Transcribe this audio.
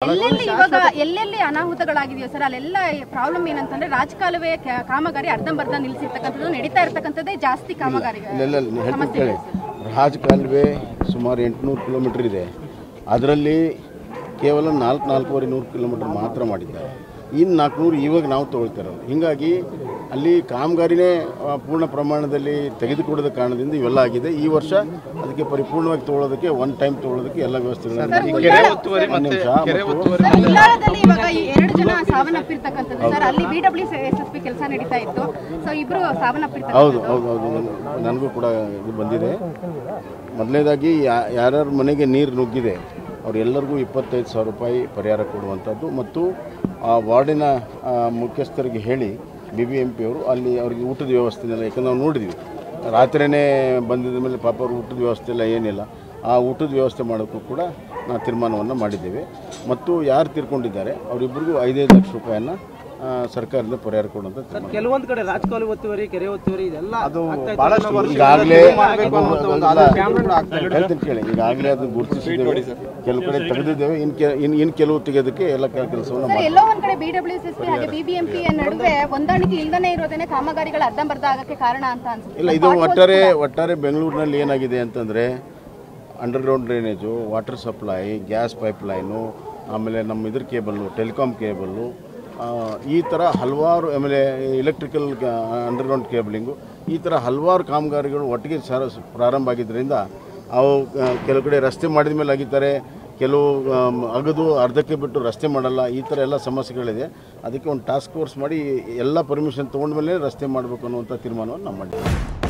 ಎಲ್ಲೆಲ್ಲಿ ಇವಾಗ ಎಲ್ಲೆಲ್ಲಿ ಅನಾಹುತಗಳಾಗಿದೆಯೋ ಸರ್ ಅಲ್ಲೆಲ್ಲ ಪ್ರಾಬ್ಲಮ್ ಏನಂತಂದ್ರೆ ರಾಜಕಾಲುವೆ ಕ- ಕಾಮಗಾರಿ ಅರ್ಧಂಬರ್ಧ ನಿಲ್ಲಿಸಿರ್ತಕ್ಕಂಥದ್ದು ನಡೀತಾ ಇರ್ತಕ್ಕಂಥದ್ದೇ ಜಾಸ್ತಿ ಕಾಮಗಾರಿ ಇಲ್ಲೆಲ್ಲ ಹೇಳ್ತೀನಿ ಕೇಳಿ ರಾಜ್ ಕಾಲುವೆ ಸುಮಾರು ಎಂಟುನೂರು ಕಿಲೋಮೀಟರ್ ಇದೆ ಅದರಲ್ಲಿ ಕೇವಲ ನಾಲ್ಕು ನಾಲ್ಕೂವರೆ ನೂರು ಕಿಲೋಮೀಟರ್ ಮಾತ್ರ ಮಾಡಿದ್ದಾರೆ ಇನ್ನು ನಾಲ್ಕುನೂರು ಇವಾಗ ನಾವು ತೊಗೊಳ್ತಿರೋದು ಹೀಗಾಗಿ ಅಲ್ಲಿ ಕಾಮಗಾರಿನೇ ಆ, ಪೂರ್ಣ ಪ್ರಮಾಣದಲ್ಲಿ ತೆಗೆದುಕೊಡದ ಕಾರಣದಿಂದ ಇವೆಲ್ಲ ಆಗಿದೆ ಈ ವರ್ಷ ಅದಕ್ಕೆ ಪರಿಪೂರ್ಣವಾಗಿ ತೊಗೊಳೋದಕ್ಕೆ ಒನ್ ಟೈಮ್ ತೊಗೊಳೋದಕ್ಕೆ ಎಲ್ಲ ವ್ಯವಸ್ಥೆಗಳನ್ನು ಒಂದು ನಿಮಿಷ ಮತ್ತು ಸರ್ ಉಳ್ಳಾಳದಲ್ಲಿ ಇವಾಗ ಈ ಎರಡು ಜನ ಸಾವನ್ನಪ್ಪಿರ್ತಕ್ಕಂಥದ್ದು ಸರ್ ಅಲ್ಲಿ B W S S P ಕೆಲಸ ನಡೀತಾ ಇತ್ತು ಸೊ ಇಬ್ರು ಸಾವನ್ನಪ್ಪಿರ್ತಕ್ಕಂಥದ್ದು ಹೌದು ಹೌದು ಹೌದು ನನ್- ನನಗೂ ಕೂಡ ಇದು ಬಂದಿದೆ ಮೊದಲನೇದಾಗಿ ಯಾರ್ಯಾರ ಮನೆಗೆ ನೀರು ನುಗ್ಗಿದೆ ಅವರೆಲ್ಲರಿಗೂ ಇಪ್ಪತ್ತೈದು ಸಾವಿರ ರೂಪಾಯಿ ಪರಿಹಾರ ಕೊಡುವಂಥದ್ದು ಮತ್ತು ಆ ವಾರ್ಡಿನ ಆ, ಮುಖ್ಯಸ್ಥರಿಗೆ ಹೇಳಿ ಬಿ ಬಿ ಎಂ ಪಿ ಅವರು ಅಲ್ಲಿ ಅವ್ರಿಗೆ ಊಟದ ವ್ಯವಸ್ಥೆನೆಲ್ಲ ಯಾಕಂದ್ರೆ ನಾವು ನೋಡಿದ್ವಿ ರಾತ್ರಿಯೇ ಬಂದಿದ ಮೇಲೆ ಪಾಪ ಅವ್ರ ಊಟದ ವ್ಯವಸ್ಥೆ ಎಲ್ಲ ಏನಿಲ್ಲ ಆ ಊಟದ ವ್ಯವಸ್ಥೆ ಮಾಡೋಕ್ಕೂ ಕೂಡ ನಾವು ತೀರ್ಮಾನವನ್ನು ಮಾಡಿದ್ದೇವೆ ಮತ್ತು ಯಾರು ತೀರ್ಕೊಂಡಿದ್ದಾರೆ ಅವರಿಬ್ಬರಿಗೂ ಐದೈದು ಲಕ್ಷ ರೂಪಾಯಿಯನ್ನು ಆ, ಸರ್ಕಾರದಿಂದ ಪರಿಹಾರ ಕೊಡುವಂಥ ತೀರ್ಮಾನ ಕೆಲವೊಂದ್ ಕಡೆ ರಾಜಕಾಲುವೆ ಒತ್ತುವರಿ ಕೆರೆ ಒತ್ತುವರಿ ಇದೆಲ್ಲ ಅದು ಆಗ್ತಾ ಇತ್ತು. ಬಹಳಷ್ಟು ವರ್ಷ ಈಗಾಗಲೇ ಮಾಡಬೇಕು ಅನ್ನುವಂಥ ಒಂದು ಆಲೋಚನೆ ಹೇಳ್ತೀನಿ ಕೇಳಿ ಈಗಾಗಲೇ ಅದನ್ನ ಗುರುತಿಸಿದ್ದೇವೆ ಕೆಲವು ಕಡೆ ತೆಗೆದಿದ್ದೇವೆ ಇನ್ನು ಕೆ ಇನ್ನು ಇನ್ನು ಕೆಲವು ತೆಗೆಯೋದಕ್ಕೆ ಎಲ್ಲ ಕೆಲಸವನ್ನು ಸರ್ ಎಲ್ಲೋ ಒಂದ್ ಕಡೆ B W S S P ಹಾಗೆ ಬಿಬಿಎಂಪಿ ನಡುವೆ ಹೊಂದಾಣಿಕೆ ಇಲ್ದನೇ ಇರೋದೇನೆ ಕಾಮಗಾರಿಗಳ ಅರ್ಧಂಬರ್ಧ ಆಗಕ್ಕೆ ಕಾರಣ ಅಂತ ಅನ್ಸುತ್ತೆ ಇಲ್ಲ ಇದು ಒಟ್ಟಾರೆ ಒಟ್ಟಾರೆ ಬೆಂಗಳೂರಿನಲ್ಲಿ ಏನಾಗಿದೆ ಅಂತಂದರೆ underground drainage water supply gas pipeline ಆಮೇಲೆ ನಮ್ಮ ಇದ್ರ ಕೇಬಲ್ಲು ಟೆಲಿಕಾಮ್ ಕೇಬಲ್ಲು ಆ, ಈ ಥರ ಹಲವಾರು ಆಮೇಲೆ ಇಲೆಕ್ಟ್ರಿಕಲ್ ಅಂಡರ್ಗ್ರೌಂಡ್ ಕೇಬಲಿಂಗು ಈ ಥರ ಹಲವಾರು ಕಾಮಗಾರಿಗಳು ಒಟ್ಟಿಗೆ ಸರ ಪ್ರಾರಂಭ ಆಗಿದ್ದರಿಂದ ಅವು ಆ, ಕೆಲವು ಕಡೆ ರಸ್ತೆ ಮಾಡಿದ ಮೇಲೆ ಆಗಿದ್ದಾರೆ ಕೆಲವು ಆಮ್, ಅಗದು ಅರ್ಧಕ್ಕೆ ಬಿಟ್ಟು ರಸ್ತೆ ಮಾಡಲ್ಲ ಈ ಥರ ಎಲ್ಲ ಸಮಸ್ಯೆಗಳಿದೆ ಅದಕ್ಕೆ ಒಂದು ಟಾಸ್ಕ್ ಫೋರ್ಸ್ ಮಾಡಿ ಎಲ್ಲ ಪರ್ಮಿಷನ್ ತೊಗೊಂಡ್ಮೇಲೆ ರಸ್ತೆ ಮಾಡಬೇಕು ಅನ್ನುವಂಥ ತೀರ್ಮಾನವನ್ನು ನಾವು ಮಾಡಿದ್ದೀವಿ